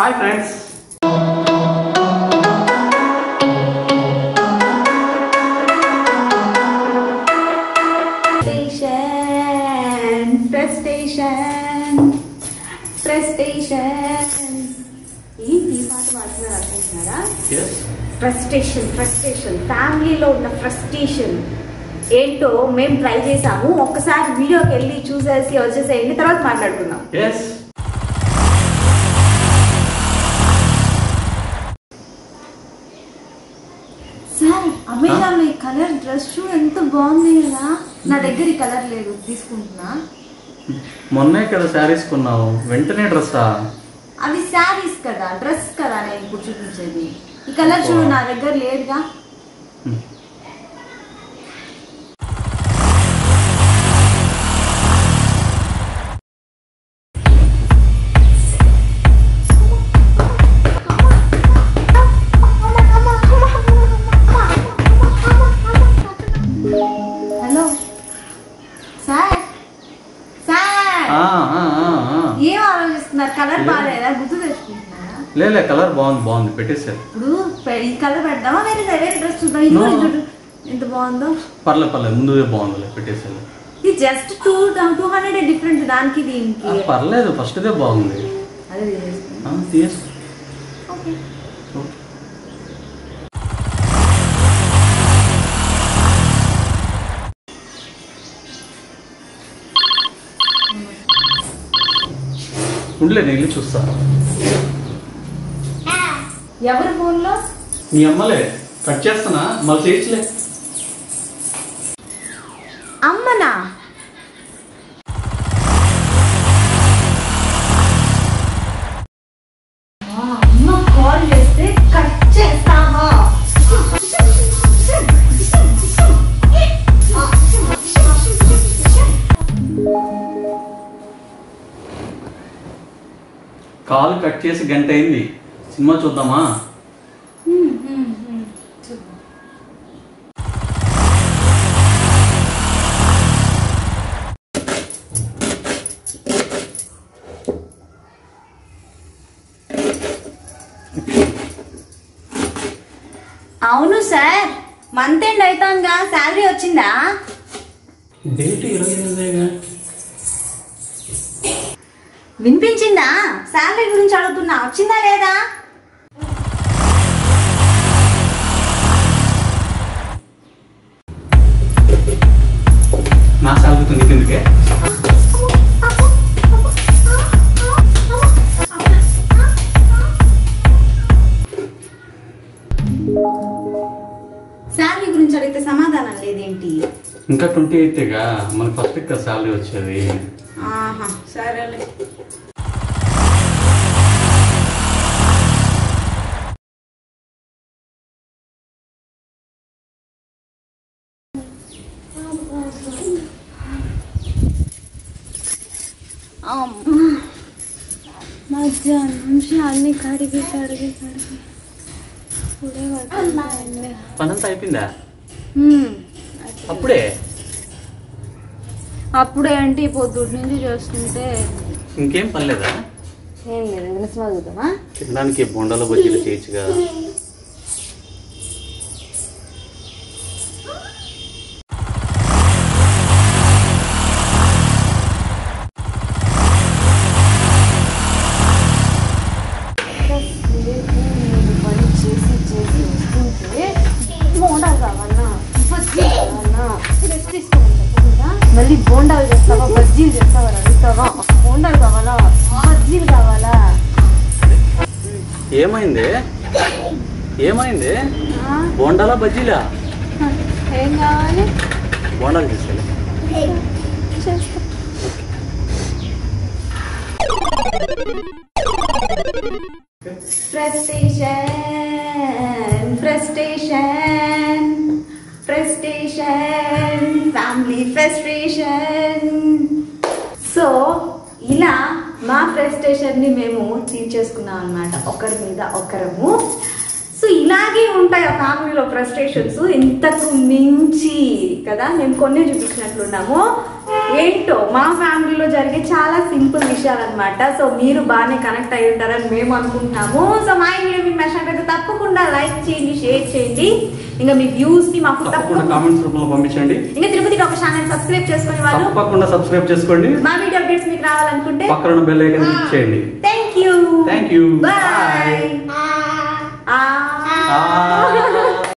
Hi friends station prestation prestation ఏంటి ఈ పాట పాడుతున్నారు అనుకుంటున్నారా ఎస్ ఫ్రస్ట్రేషన్ ఫ్రస్ట్రేషన్ ఫ్యామిలీలో ఉన్న ఫ్రస్ట్రేషన్ ఏంటో మేము ట్రై చేసాము ఒక్కసారి వీడియోకి వెళ్ళి చూసేసి వచ్చేసేయండి తర్వాత మాట్లాడుకుందాం ఎస్ సార్ అమెజాన్ లో ఈ కలర్ డ్రెస్ చూడు ఎంత బాగుంది కదా నా దగ్గర ఈ కలర్ లేదు తీసుకుంటున్నా మొన్నే కదా శారీస్ కొన్నావు వెంటనే డ్రెస్సా అవి శారీస్ కదా డ్రెస్ కదా నేను ఇప్పుడు చూపించేది ఈ కలర్ చూడు నా దగ్గర లేదుగా హలో సార్ సార్ ఆ, ఆ, ఆ, ఆ. ఏం ఆలోచిస్తున్నారు కలర్ బాగాలేదా గుర్తు తెచ్చుకుంటున్నారా లేలే కలర్ బాగుంది బాగుంది పెట్టేసారు ఇప్పుడు పె- ఈ కలర్ పెడదామా వేరే వేరే డ్రెస్ చూద్దాం ఇది No. కూడా చూడు ఎంత బాగుందో పర్లే పర్లేదు ముందుదే బాగుందిలే పెట్టేసారు ఇది just two two hundred different దానికి దీనికి పర్లేదు ఫస్ట్దే బాగుంది అదే తీసేసుకున్నా. ఆ, తీసు ఓకే ఓకే. ఉండలే నేను వెళ్ళి చూస్తా ఎవరి ఫోన్లో మీ అమ్మలే కట్ చేస్తానా మళ్ళీ చేయట్లే అమ్మనా ఆ, అమ్మ కాల్ చేస్తే కట్ చేస్తావా కాల్ కట్ చేసి గంట అయింది సినిమా చూద్దామా అవును సార్ మంత్ ఎండ్ అవుతాంగా శాలరీ వచ్చిందా డేట్ ఇరవై ఎనిమిదేగా వినిపించిందా శాలరీ గురించి అడుగుతున్నా వచ్చిందా లేదా నా సాగుతుంది నీకెందుకే శాలరీ గురించి అడిగితే సమాధానం లేదేంటి ఇంకా ట్వంటీ ఎయితేగా మనకి ఫస్ట్ ఇక్కడ శాలరీ వచ్చేది ఆహా సరేలే అమ్మా. మధ్యాహ్నం నుంచి అన్ని కడిగి కడిగి కడిగి ఇప్పుడే పడుకుంటానులే. పనంతా అయిపోయిందా హ్మ్. అప్పుడే అప్పుడే అంటే పొద్దుటి నుంచి చేస్తుంటే ఇంకేం పనిలేదా ఏం లేదు ఏదైనా సినిమా చూద్దామా తినడానికి బొండాలో బజ్జీలు చేయొచ్చుగా పని చేసి చేసి వస్తుంటే బోండాలు కావాలన్నా బజ్జీలు కావాలన్నా రెస్ట్ తీసుకోమంటా మళ్ళీ బోండాలు చేస్తావా బజ్జీలు చేస్తావా అని అడుగుతావా బోండాలు కావాలా బజ్జీలు కావాలా ఏమైంది ఏమైంది ఆ, బోండాలా బజ్జీలా ఏం కావాలి బోండాలు తీసుకెళ్ళి చేస్తా Prestation, prestation, prestation, family frustration. So ఇలా మా ఫ్రస్ట్రేషన్ ని మేము తీర్చేసుకున్నాం అనమాట ఒకరి మీద ఒకరము సో ఇలాగే ఉంటాయి ఆ ఫ్యామిలీలో ఫ్రస్ట్రేషన్స్ ఇంతకు మించి కదా మేము కొన్ని చూపించినట్లున్నాము ఏంటో మా ఫ్యామిలీలో జరిగే చాలా సింపుల్ విషయాలు అనమాట సో మీరు బాగానే కనెక్ట్ అయి ఉంటారని మేము అనుకుంటున్నాము సో మా వీడియో మీకు నచ్చినట్లయితే తప్పకుండా లైక్ చేయండి షేర్ చేయండి ఇంకా మీ వ్యూస్ ని మాకు తప్పకుండా తప్పకుండా కామెంట్స్ రూపంలో పంపించండి ఇంకా తిరుపతికి ఒక ఛానల్ సబ్స్క్రైబ్ చేసుకునే వాళ్ళు తప్పకుండా సబ్స్క్రైబ్ చేసుకోండి మా వీడియో అప్డేట్స్ మీకు రావాలనుకుంటే పక్కన ఉన్న బెల్ ఐకాన్ క్లిక్ చేయండి thank you thank you bye ఆ